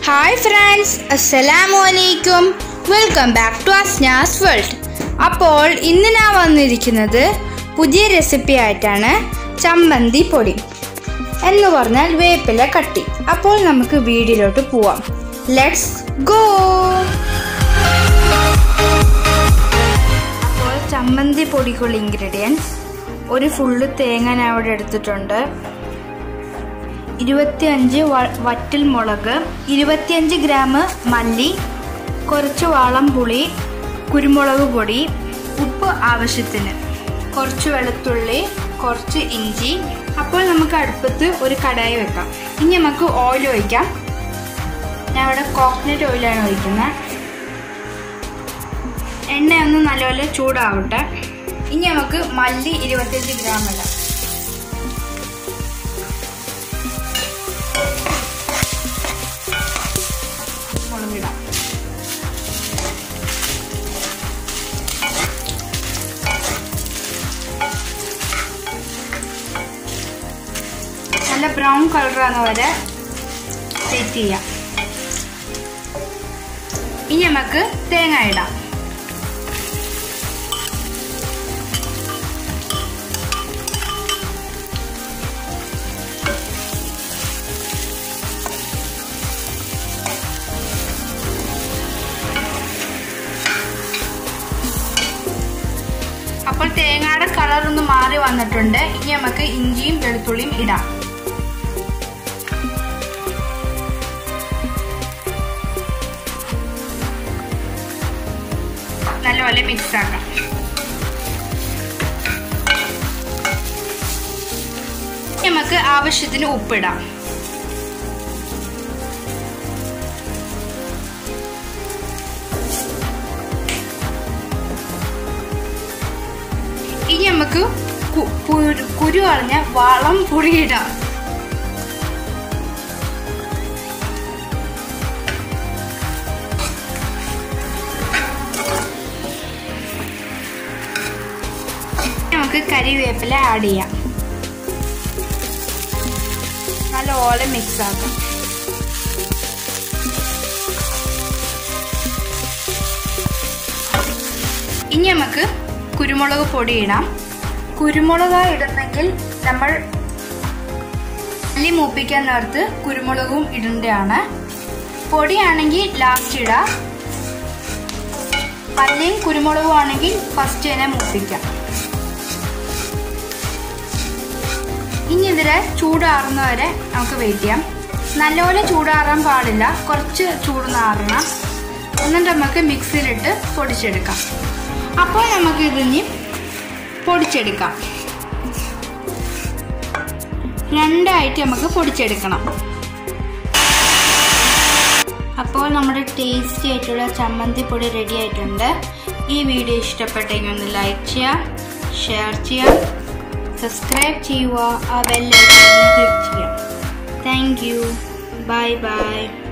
hi friends അസ്സലാമു അലൈക്കും welcome back to Asnas world അപ്പോൾ ഇന്ന് ഞാൻ വന്നിരിക്കുന്നത് പുതിയ റെസിപ്പി ആയിട്ടാണ് ചമ്മന്തി പൊടി എന്ന് പറഞ്ഞാൽ വേപ്പില കട്ടി അപ്പോൾ നമുക്ക് വീഡിയോയിലോട്ട് പോവാം ലെറ്റ്സ് ഗോ അപ്പോൾ ചമ്മന്തി പൊടിക്കുള്ള ഇൻഗ്രീഡിയൻസ് ഒരു ഫുള്ള് തേങ്ങ ഞാൻ അവിടെ എടുത്തിട്ടുണ്ട് ഇരുപത്തിയഞ്ച് വ- വറ്റൽ മുളക് ഇരുപത്തിയഞ്ച് ഗ്രാം മല്ലി കുറച്ച് വാളം പുളി കുരുമുളക് പൊടി ഉപ്പ് ആവശ്യത്തിന് കുറച്ച് വെളുത്തുള്ളി കുറച്ച് ഇഞ്ചി അപ്പോൾ നമുക്ക് അടുപ്പത്ത് ഒരു കടായി വെക്കാം ഇനി നമുക്ക് ഓയിൽ ഒഴിക്കാം ഞാൻ ഇവിടെ കോക്കനട്ട് ഓയിലാണ് ഒഴിക്കുന്നത് എണ്ണ ഒന്ന് നല്ലപോലെ ചൂടാവട്ടെ ഇനി നമുക്ക് മല്ലി ഇരുപത്തിയഞ്ച് ഗ്രാം ഇടാം മുളകിടാം നല്ല ബ്രൗൺ കളർ ആകുന്ന വരെ സെറ്റ് ചെയ്യാം ഇനി നമുക്ക് തേങ്ങ ഇടാം അപ്പോൾ തേങ്ങയുടെ കളർ ഒന്ന് മാറി വന്നിട്ടുണ്ട് ഇനി നമുക്ക് ഇഞ്ചിയും വെളുത്തുള്ളിയും ഇടാം നല്ലപോലെ മിക്സ് ആക്കാം ഇനി നമുക്ക് ആവശ്യത്തിന് ഉപ്പിടാം ഇനി നമുക്ക് കു- കുരു- കുരു കളഞ്ഞ വളം പുളിയിടാം ഇനി നമുക്ക് കരിവേപ്പില ആഡ് ചെയ്യാം നല്ലപോലെ മിക്സ് ആക്കാം ഇനി നമുക്ക് കുരുമുളക് പൊടി ഇടാം കുരുമുളക് ഇടുന്നെങ്കിൽ നമ്മൾ മല്ലി മൂപ്പിക്കാൻ നേർത്ത് കുരുമുളകും ഇടേണ്ടതാണ് പൊടിയാണെങ്കിൽ ലാസ്റ്റ് ഇടാം മല്ലിയും കുരുമുളകും ആണെങ്കിൽ ഫസ്റ്റ് തന്നെ മൂപ്പിക്കാം ഇനി ഇതിലെ ചൂടാറുന്ന വരെ നമുക്ക് വെയിറ്റ് ചെയ്യാം നല്ലപോലെ ചൂടാറാൻ പാടില്ല കുറച്ച് ചൂട് നാറണം എന്നിട്ട് നമുക്ക് മിക്സിയിലിട്ട് പൊടിച്ചെടുക്കാം അപ്പോൾ നമുക്ക് ഇതിനി പൊടിച്ചെടുക്കാം രണ്ടായിട്ട് നമുക്ക് പൊടിച്ചെടുക്കണം അപ്പോൾ നമ്മുടെ ടേസ്റ്റി ആയിട്ടുള്ള ചമ്മന്തി പൊടി റെഡി ആയിട്ടുണ്ട് ഈ വീഡിയോ ഇഷ്ടപ്പെട്ടെങ്കിൽ ഒന്ന് ലൈക്ക് ചെയ്യുക ഷെയർ ചെയ്യുക സബ്സ്ക്രൈബ് ചെയ്യുക ആ ബെല്ലൈക്കൺ ക്ലിക്ക് ചെയ്യുക താങ്ക് യു ബൈ ബൈ